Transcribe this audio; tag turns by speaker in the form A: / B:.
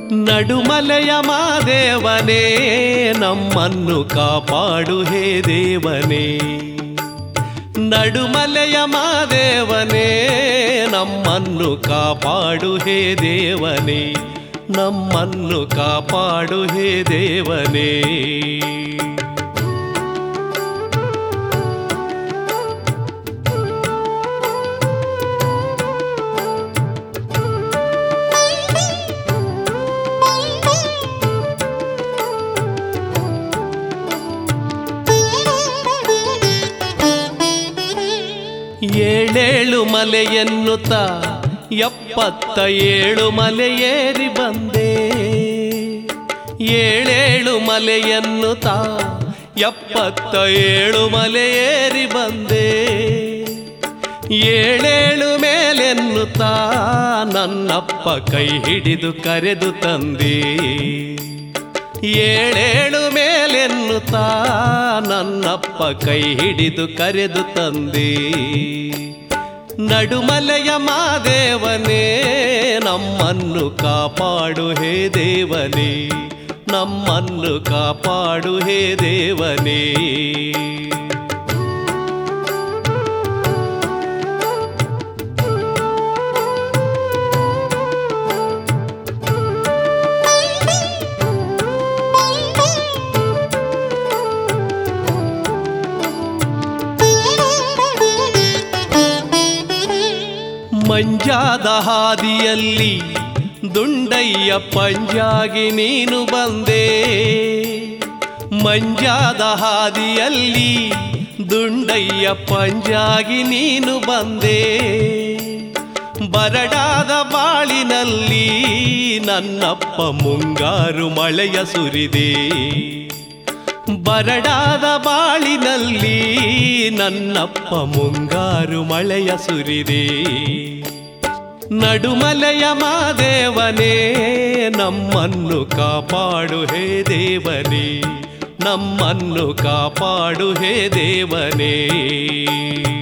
A: ನಡುಮಲೆಯ ಮಾದೇವನೇ ನಮ್ಮನ್ನು ಕಾಪಾಡು ಹೇ ದೇವನೇ ನಡುಮಲೆಯ ಮಾದೇವನೇ ನಮ್ಮನ್ನು ಕಾಪಾಡು ಹೇ ದೇವನೇ ನಮ್ಮನ್ನು ಕಾಪಾಡು ಹೇ ದೇವನೇ ಏಳೇಳು ಮಲೆ ಎನ್ನುತ್ತ ಎಪ್ಪತ್ತ ಏಳು ಮಲೆ ಏರಿ ಬಂದೆ ಏಳೇಳು ಮಲೆ ಎನ್ನುತ್ತ ಎಪ್ಪತ್ತ ಏಳು ಮಲೆ ಏರಿ ಬಂದೆ ಏಳೇಳು ಮೇಲೆನ್ನುತ್ತಾ ನನ್ನಪ್ಪ ಕೈ ಹಿಡಿದು ಕರೆದು ತಂದೆ ಏಳೇಳು ಮೇಲೆನ್ನುತ್ತಾ ನನ್ನಪ್ಪ ಕೈ ಹಿಡಿದು ಕರೆದು ತಂದೆ ನಡುಮಲೆಯ ಮಾದೇವನೇ ನಮ್ಮನ್ನು ಕಾಪಾಡು ಹೇ ದೇವನೇ ನಮ್ಮನ್ನು ಕಾಪಾಡು ಹೇ ದೇವನೇ ಮಂಜಾದ ಹಾದಿಯಲ್ಲಿ ದುಂಡಯ್ಯ ಪಂಜಾಗಿ ನೀನು ಬಂದೆ ಮಂಜಾದ ಹಾದಿಯಲ್ಲಿ ದುಂಡಯ್ಯ ಪಂಜಾಗಿ ನೀನು ಬಂದೆ ಬರಡಾದ ಬಾಳಿನಲ್ಲಿ ನನ್ನಪ್ಪ ಮುಂಗಾರು ಮಳೆಯ ಸುರಿದೆ ಬರಡಾದ ಬಾಳಿನಲ್ಲಿ ನನ್ನಪ್ಪ ಮುಂಗಾರು ಮಳೆಯ ಸುರಿದೆ ನಡುಮಲೆಯ ಮಾದೇವನೇ ನಮ್ಮನ್ನು ಕಾಪಾಡು ಹೇ ದೇವನೇ ನಮ್ಮನ್ನು ಕಾಪಾಡು ಹೇ ದೇವನೇ